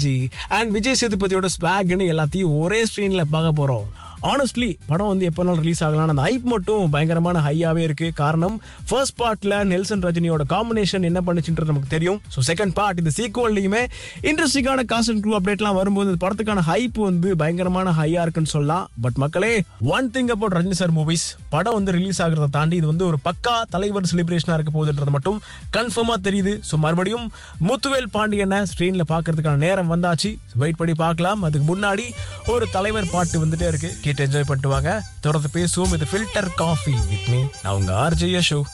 and Vijay சேதுபதியோட ஸ்வாக்னு எல்லாத்தையும் ஒரே ஸ்க்ரீன்ல பார்க்க போறோம் ஆனஸ்ட்லி படம் வந்து எப்போ நாள் ரிலீஸ் ஆகலாம் அந்த ஹைப் மட்டும் பயங்கரமான ஹையாவே இருக்கு காரணம் ஃபர்ஸ்ட் பார்ட்ல நெல்சன் ரஜினியோட காம்பினேஷன் என்ன பண்ணுச்சுன்றது நமக்கு தெரியும் ஸோ செகண்ட் பார்ட் இந்த சீக்வல்லையுமே இன்ட்ரெஸ்டிங்கான காஸ்ட் அண்ட் க்ரூ அப்டேட்லாம் வரும்போது இந்த படத்துக்கான ஹைப் வந்து பயங்கரமான ஹையா இருக்குன்னு சொல்லலாம் பட் மக்களே one thing about Rajini sir movies படம் வந்து ரிலீஸ் ஆகிறத தாண்டி இது வந்து ஒரு பக்கா தலைவர் செலிப்ரேஷனா இருக்க போகுதுன்றது மட்டும் கன்ஃபார்மா தெரியுது ஸோ மறுபடியும் முத்துவேல் பாண்டியனை ஸ்க்ரீன்ல பார்க்கறதுக்கான நேரம் வந்தாச்சு வெயிட் பண்ணி பார்க்கலாம் அதுக்கு முன்னாடி ஒரு தலைவர் பாட்டு வந்துட்டே இருக்கு கேட்டு என்ஜாய் பண்ணிட்டு வாங்க தொடர்ந்து பேசுவோம் இது ஃபில்டர் காஃபி வித் மீ நான் உங்க ஆர்ஜே ஷோ